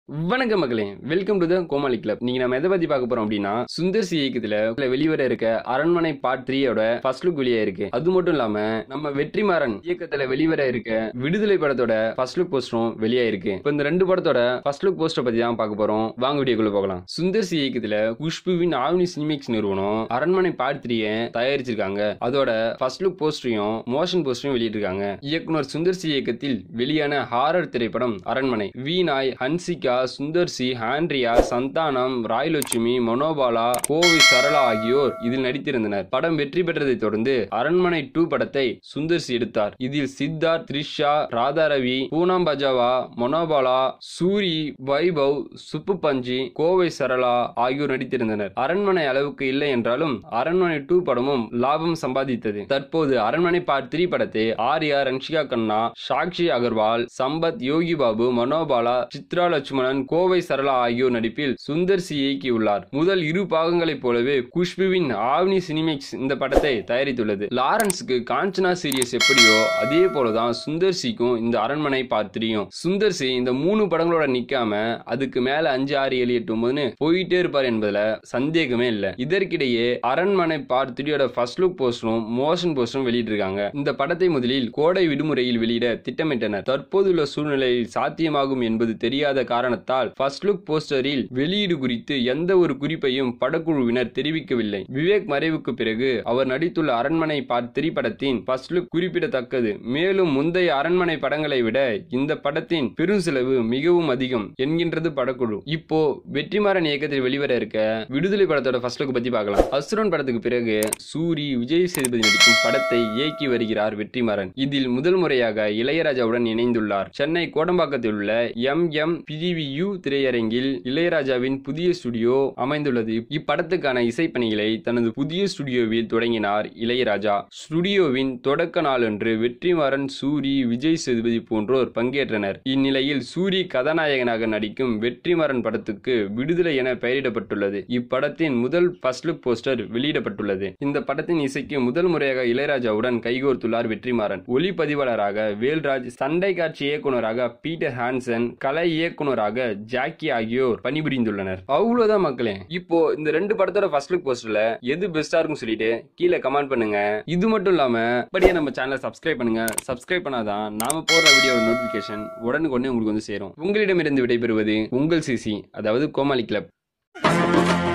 வணக்கம் மக்களே welcome to the Komali club நீங்க நம்ம எதை பத்தி பார்க்க போறோம் அப்படின்னா சுந்தர் சி இயக்கத்துல வெளிவர இருக்க அரண்மனை பார்ட் த்ரீயோட ஃபர்ஸ்ட் லுக் வெளியா இருக்கு அது மட்டும் இல்லாம நம்ம வெற்றிமாறன் இயக்கத்துல வெளிவர இருக்க விடுதலை படத்தோட ஃபர்ஸ்ட் லுக் போஸ்டரும் வெளியா இருக்கு இப்போ இந்த ரெண்டு படத்தோட ஃபர்ஸ்ட் லுக் போஸ்டர் பத்தி தான் பார்க்க போறோம் வாங்க வீடியோக்குள்ள போகலாம் சுந்தர் சி இயக்கத்துல குஷ்புவின் ஆவணி சினிமிக்ஸ் நிறுவனம் அரண்மனை பார்ட் த்ரீய தயாரிச்சிருக்காங்க அதோட ஃபர்ஸ்ட் லுக் போஸ்டரையும் மோஷன் போஸ்டரையும் வெளியிட்டிருக்காங்க இயக்குனர் சுந்தர் சி இயக்கத்தில் வெளியான ஹாரர் திரைப்படம் அரண்மனை வீணாய் ஹன்சிகா சுந்தர் சி ஹாண்ட்ரியா சந்தானம் ராயலட்சுமி மனோபாலா கோவி சரளா ஆகியோர் இதில் நடித்திருந்தனர் படம் வெற்றி பெற்றதை தொடர்ந்து அரண்மனை டூ படத்தை சுந்தர் சி எடுத்தார் இதில் சித்தார்த் த்ரிஷா ராதாரவி பூனம் பஜாவா மனோபாலா சூரி வைபவ் சுப்பு பஞ்சி கோவை சரளா ஆகியோர் நடித்திருந்தனர் அரண்மனை அளவுக்கு இல்லை என்றாலும் அரண்மனை டூ படமும் லாபம் சம்பாதித்தது தற்போது அரண்மனை பார்ட் த்ரீ படத்தை ஆர்யா ரன்ஷிகா கண்ணா சாக்ஷி அகர்வால் சம்பத் யோகி பாபு மனோபாலா சித்ரா லட்சுமணன் கோவை சரளா ஆகியோர் நடிப்பில் சுந்தர் சி இயக்கியுள்ளார் முதல் இரு பாகங்களைப் போலவே குஷ்புவின் ஆவ்னி சினிமிக்ஸ் இந்த படத்தை தயாரித்துள்ளது லாரன்ஸுக்கு காஞ்சனா சீரியஸ் எப்படியோ அதே போலதான் சுந்தர் சிக்கும் இந்த அரண்மனை பார்ட் த்ரீயும் சுந்தர் சி இந்த மூணு படங்களோட நிக்காம அதுக்கு மேல அஞ்சு ஆறு ஏழு எட்டு ஒன்பதுன்னு போயிட்டே இருப்பார் என்பதுல சந்தேகமே இல்ல இதற்கிடையே அரண்மனை பார்ட் த்ரீயோட ஃபர்ஸ்ட் லுக் போஸ்டரும் மோஷன் போஸ்டரும் வெளியிட்டிருக்காங்க இந்த படத்தை முதலில் கோடை விடுமுறையில் வெளியிட திட்டமிட்டனர் தற்போதுள்ள சூழ்நிலையில் சாத்தியமாகும் என்பது தெரியாத காரணத்தால் ஃபர்ஸ்ட் லுக் போஸ்டரில் வெளியீடு குறித்து எந்த ஒரு குறிப்பையும் படக்குழுவினர் தெரிவிக்கவில்லை விவேக் மறைவுக்கு பிறகு அவர் நடித்துள்ள அரண்மனை பார்ட் த்ரீ படத்தின் ஃபர்ஸ்ட் லுக் குறிப்பிடத்தக்கது மேலும் முந்தைய அரண்மனை படங்களை விட இந்த படத்தின் பெரும் செலவு மிகவும் அதிகம் என்கின்றது படக்குழு இப்போ வெற்றிமாறன் இயக்கத்தில் வெளிவர இருக்க விடுதலை படத்தோட ஃபர்ஸ்ட் லுக் பத்தி பார்க்கலாம் அசுரன் படத்துக்கு பிறகு சூரி விஜய் சேதுபதி நடிக்கும் படத்தை இயக்கி வருகிறார் வெற்றிமாறன் இதில் முதல் முறையாக இளையராஜாவுடன் இணைந்துள்ளார் சென்னை கோடம்பாக்கத்தில் உள்ள எம் எம் பிஜிவியு திரையரங்கில் இளையராஜாவின் புதிய ஸ்டுடியோ அமைந்துள்ளது இப்படத்துக்கான இசைப்பணிகளை தனது புதிய ஸ்டுடியோவில் தொடங்கினார் இளையராஜா ஸ்டுடியோவின் தொடக்க நாளன்று வெற்றிமாறன் சூரி விஜய் சேதுபதி போன்றோர் பங்கேற்றனர் இந்நிலையில் சூரி கதாநாயகனாக நடிக்கும் வெற்றிமாறன் படத்துக்கு விடுதலை என பெயரிடப்பட்டுள்ளது இப்படத்தின் முதல் ஃபர்ஸ்ட் லுக் போஸ்டர் வெளியிடப்பட்டுள்ளது இந்த படத்தின் இசைக்கு முதல் முறையாக இளையராஜாவுடன் கைகோர்த்துள்ளார் வெற்றிமாறன் ஒளிப்பதிவாளராக வேல்ராஜ் சண்டை காட்சி இயக்குனராக பீட்டர் ஹான்சன் கலை இயக்குனராக ஜாக்கி ஆகியோர் பணிபுரிந்துள்ளனர் அவ்வளவுதான் மக்களே இப்போ இந்த ரெண்டு படத்தோட ஃபர்ஸ்ட் லுக் போஸ்டர்ல எது பெஸ்டா இருக்கும் சொல்லிட்டு கீழே கமெண்ட் பண்ணுங்க இது மட்டும் இல்லாம அப்படியே நம்ம சேனலை சப்ஸ்கிரைப் பண்ணுங்க சப்ஸ்கிரைப் பண்ணாதான் நாம போடுற வீடியோட நோட்டிபிகேஷன் உடனுக்குடனே உங்களுக்கு வந்து சேரும் உங்களிடமிருந்து விடைபெறுவது உங்கள் சிசி அதாவது கோமாளி கிளப்